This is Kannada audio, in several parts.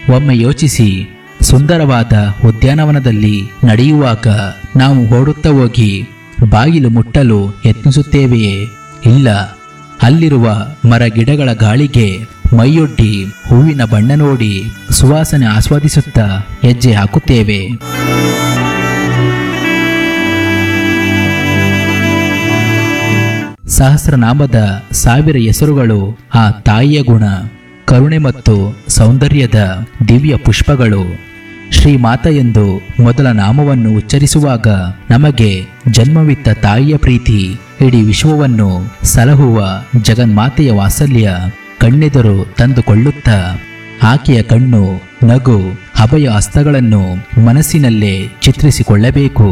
ಒಮ್ಮೆ ಯೋಚಿಸಿ ಸುಂದರವಾದ ಉದ್ಯಾನವನದಲ್ಲಿ ನಡೆಯುವಾಗ ನಾವು ಓಡುತ್ತಾ ಹೋಗಿ ಬಾಗಿಲು ಮುಟ್ಟಲು ಯತ್ನಿಸುತ್ತೇವೆಯೇ ಇಲ್ಲ ಅಲ್ಲಿರುವ ಮರ ಗಿಡಗಳ ಗಾಳಿಗೆ ಮೈಯೊಡ್ಡಿ ಹೂವಿನ ಬಣ್ಣ ನೋಡಿ ಸುವಾಸನೆ ಆಸ್ವಾದಿಸುತ್ತಾ ಹೆಜ್ಜೆ ಹಾಕುತ್ತೇವೆ ಸಹಸ್ರನಾಮದ ಸಾವಿರ ಹೆಸರುಗಳು ಆ ತಾಯಿಯ ಗುಣ ಕರುಣೆ ಮತ್ತು ಸೌಂದರ್ಯದ ದಿವ್ಯ ಪುಷ್ಪಗಳು ಶ್ರೀಮಾತ ಎಂದು ಮೊದಲ ನಾಮವನ್ನು ಉಚ್ಚರಿಸುವಾಗ ನಮಗೆ ಜನ್ಮವಿತ್ತ ತಾಯಿಯ ಪ್ರೀತಿ ಇಡೀ ವಿಶ್ವವನ್ನು ಸಲಹುವ ಜಗನ್ಮಾತೆಯ ವಾತ್ಸಲ್ಯ ಕಣ್ಣೆದುರು ತಂದುಕೊಳ್ಳುತ್ತಾ ಆಕೆಯ ಕಣ್ಣು ನಗು ಅಭಯ ಹಸ್ತಗಳನ್ನು ಮನಸ್ಸಿನಲ್ಲೇ ಚಿತ್ರಿಸಿಕೊಳ್ಳಬೇಕು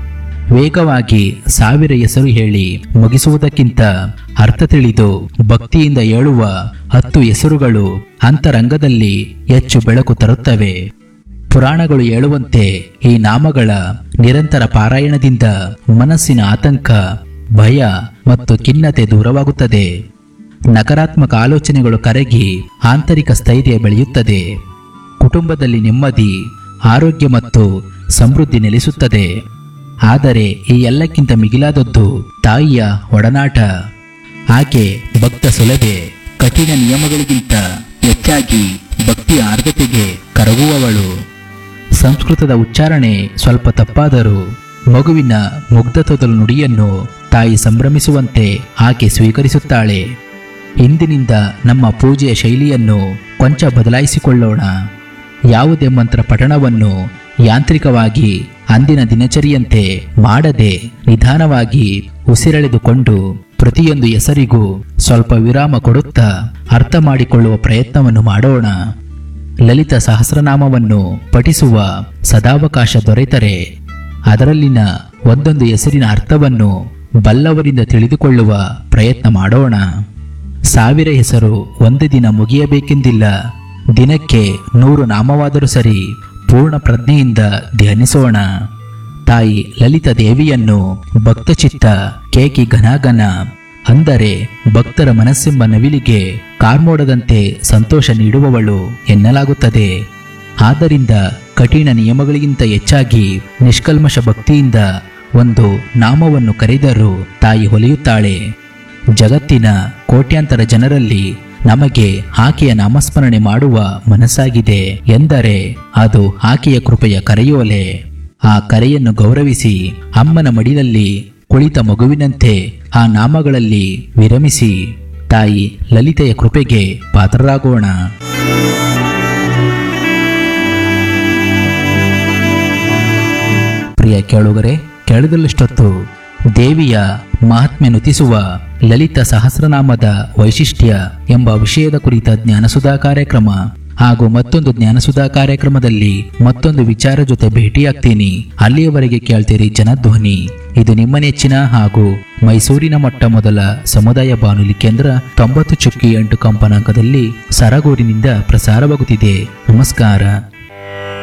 ವೇಗವಾಗಿ ಸಾವಿರ ಹೆಸರು ಹೇಳಿ ಮುಗಿಸುವುದಕ್ಕಿಂತ ಅರ್ಥ ತಿಳಿದು ಭಕ್ತಿಯಿಂದ ಹೇಳುವ ಹತ್ತು ಹೆಸರುಗಳು ಅಂತರಂಗದಲ್ಲಿ ಹೆಚ್ಚು ಬೆಳಕು ತರುತ್ತವೆ ಪುರಾಣಗಳು ಹೇಳುವಂತೆ ಈ ನಾಮಗಳ ನಿರಂತರ ಪಾರಾಯಣದಿಂದ ಮನಸ್ಸಿನ ಆತಂಕ ಭಯ ಮತ್ತು ಖಿನ್ನತೆ ದೂರವಾಗುತ್ತದೆ ನಕಾರಾತ್ಮಕ ಆಲೋಚನೆಗಳು ಕರಗಿ ಆಂತರಿಕ ಸ್ಥೈರ್ಯ ಬೆಳೆಯುತ್ತದೆ ಕುಟುಂಬದಲ್ಲಿ ನೆಮ್ಮದಿ ಆರೋಗ್ಯ ಮತ್ತು ಸಮೃದ್ಧಿ ನೆಲೆಸುತ್ತದೆ ಆದರೆ ಈ ಎಲ್ಲಕ್ಕಿಂತ ಮಿಗಿಲಾದದ್ದು ತಾಯಿಯ ಒಡನಾಟ ಆಕೆ ಭಕ್ತ ಸುಲಭೆ ಕಠಿಣ ನಿಯಮಗಳಿಗಿಂತ ಹೆಚ್ಚಾಗಿ ಭಕ್ತಿಯ ಆರ್ದ್ರತೆಗೆ ಕರಗುವವಳು ಸಂಸ್ಕೃತದ ಉಚ್ಚಾರಣೆ ಸ್ವಲ್ಪ ತಪ್ಪಾದರೂ ಮಗುವಿನ ಮುಗ್ಧತ್ವದ ನುಡಿಯನ್ನು ತಾಯಿ ಸಂಭ್ರಮಿಸುವಂತೆ ಆಕೆ ಸ್ವೀಕರಿಸುತ್ತಾಳೆ ಇಂದಿನಿಂದ ನಮ್ಮ ಪೂಜೆಯ ಶೈಲಿಯನ್ನು ಕೊಂಚ ಬದಲಾಯಿಸಿಕೊಳ್ಳೋಣ ಯಾವುದೇ ಮಂತ್ರ ಪಠಣವನ್ನು ಯಾಂತ್ರಿಕವಾಗಿ ಅಂದಿನ ದಿನಚರಿಯಂತೆ ಮಾಡದೆ ನಿಧಾನವಾಗಿ ಉಸಿರೆಳೆದುಕೊಂಡು ಪ್ರತಿಯೊಂದು ಹೆಸರಿಗೂ ಸ್ವಲ್ಪ ವಿರಾಮ ಕೊಡುತ್ತಾ ಅರ್ಥ ಮಾಡಿಕೊಳ್ಳುವ ಪ್ರಯತ್ನವನ್ನು ಮಾಡೋಣ ಲಲಿತ ಸಹಸ್ರನಾಮವನ್ನು ಪಠಿಸುವ ಸದಾವಕಾಶ ದೊರೆತರೆ ಅದರಲ್ಲಿನ ಒಂದೊಂದು ಹೆಸರಿನ ಅರ್ಥವನ್ನು ಬಲ್ಲವರಿಂದ ತಿಳಿದುಕೊಳ್ಳುವ ಪ್ರಯತ್ನ ಮಾಡೋಣ ಸಾವಿರ ಹೆಸರು ಒಂದು ದಿನ ಮುಗಿಯಬೇಕೆಂದಿಲ್ಲ ದಿನಕ್ಕೆ ನೂರು ನಾಮವಾದರೂ ಸರಿ ಪೂರ್ಣ ಪ್ರಜ್ಞೆಯಿಂದ ಧ್ಯಾನಿಸೋಣ ತಾಯಿ ಲಲಿತ ದೇವಿಯನ್ನು ಭಕ್ತಚಿತ್ತ ಕೇಕಿ ಘನಾಘನ ಅಂದರೆ ಭಕ್ತರ ಮನಸ್ಸೆಂಬ ನವಿಲಿಗೆ ಕಾರ್ಮೋಡದಂತೆ ಸಂತೋಷ ನೀಡುವವಳು ಎನ್ನಲಾಗುತ್ತದೆ ಆದ್ದರಿಂದ ಕಠಿಣ ನಿಯಮಗಳಿಗಿಂತ ಹೆಚ್ಚಾಗಿ ನಿಷ್ಕಲ್ಮಶ ಭಕ್ತಿಯಿಂದ ಒಂದು ನಾಮವನ್ನು ಕರೆದರೂ ತಾಯಿ ಹೊಲಿಯುತ್ತಾಳೆ ಜಗತ್ತಿನ ಕೋಟ್ಯಾಂತರ ಜನರಲ್ಲಿ ನಮಗೆ ಆಕೆಯ ನಾಮಸ್ಮರಣೆ ಮಾಡುವ ಮನಸ್ಸಾಗಿದೆ ಎಂದರೆ ಅದು ಆಕೆಯ ಕೃಪೆಯ ಕರೆಯೋಲೆ ಆ ಕರೆಯನ್ನು ಗೌರವಿಸಿ ಅಮ್ಮನ ಮಡಿಲಲ್ಲಿ ಕುಳಿತ ಮಗುವಿನಂತೆ ಆ ನಾಮಗಳಲ್ಲಿ ವಿರಮಿಸಿ ತಾಯಿ ಲಲಿತೆಯ ಕೃಪೆಗೆ ಪಾತ್ರರಾಗೋಣ ಪ್ರಿಯ ಕೇಳುಗರೆ ಕೇಳದಲ್ಲಷ್ಟೊತ್ತು ದೇವಿಯ ಮಹಾತ್ಮೆ ನುತಿಸುವ ಲಲಿತ ಸಹಸ್ರನಾಮದ ವೈಶಿಷ್ಟ್ಯ ಎಂಬ ವಿಷಯದ ಕುರಿತ ಜ್ಞಾನಸುಧಾ ಕಾರ್ಯಕ್ರಮ ಹಾಗೂ ಮತ್ತೊಂದು ಜ್ಞಾನಸುಧಾ ಕಾರ್ಯಕ್ರಮದಲ್ಲಿ ಮತ್ತೊಂದು ವಿಚಾರ ಜೊತೆ ಭೇಟಿಯಾಗ್ತೀನಿ ಅಲ್ಲಿಯವರೆಗೆ ಕೇಳ್ತೀರಿ ಜನಧ್ವನಿ ಇದು ನಿಮ್ಮ ನೆಚ್ಚಿನ ಹಾಗೂ ಮೈಸೂರಿನ ಮೊಟ್ಟ ಮೊದಲ ಸಮುದಾಯ ಬಾನುಲಿ ಕೇಂದ್ರ ತೊಂಬತ್ತು ಚುಕ್ಕಿ ಎಂಟು ಕಂಪನಾಂಕದಲ್ಲಿ ಸರಗೂರಿನಿಂದ ಪ್ರಸಾರವಾಗುತ್ತಿದೆ ನಮಸ್ಕಾರ